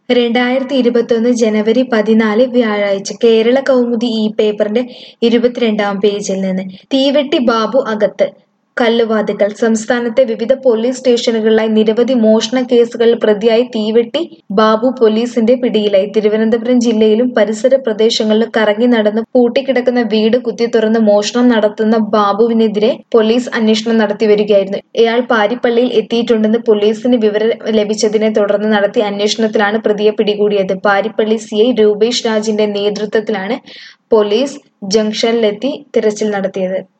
രണ്ടായിരത്തി ഇരുപത്തൊന്ന് ജനുവരി പതിനാല് വ്യാഴാഴ്ച കേരള കൗമുദി ഈ പേപ്പറിന്റെ ഇരുപത്തിരണ്ടാം പേജിൽ നിന്ന് തീവെട്ടി ബാബു അകത്ത് കല്ലുവാതുക്കൽ സംസ്ഥാനത്തെ വിവിധ പോലീസ് സ്റ്റേഷനുകളിലായി നിരവധി മോഷണ കേസുകളിൽ പ്രതിയായി തീവെട്ടി ബാബു പോലീസിന്റെ പിടിയിലായി തിരുവനന്തപുരം ജില്ലയിലും പരിസര പ്രദേശങ്ങളിലും കറങ്ങി നടന്ന് പൂട്ടിക്കിടക്കുന്ന വീട് കുത്തിത്തുറന്ന് മോഷണം നടത്തുന്ന ബാബുവിനെതിരെ പോലീസ് അന്വേഷണം നടത്തിവരികയായിരുന്നു ഇയാൾ പാരിപ്പള്ളിയിൽ എത്തിയിട്ടുണ്ടെന്ന് പോലീസിന് വിവരം ലഭിച്ചതിനെ തുടർന്ന് നടത്തിയ അന്വേഷണത്തിലാണ് പ്രതിയെ പിടികൂടിയത് പാരിപ്പള്ളി സിഐ രൂപേഷ് രാജിന്റെ നേതൃത്വത്തിലാണ് പോലീസ് ജംഗ്ഷനിലെത്തി തിരച്ചിൽ നടത്തിയത്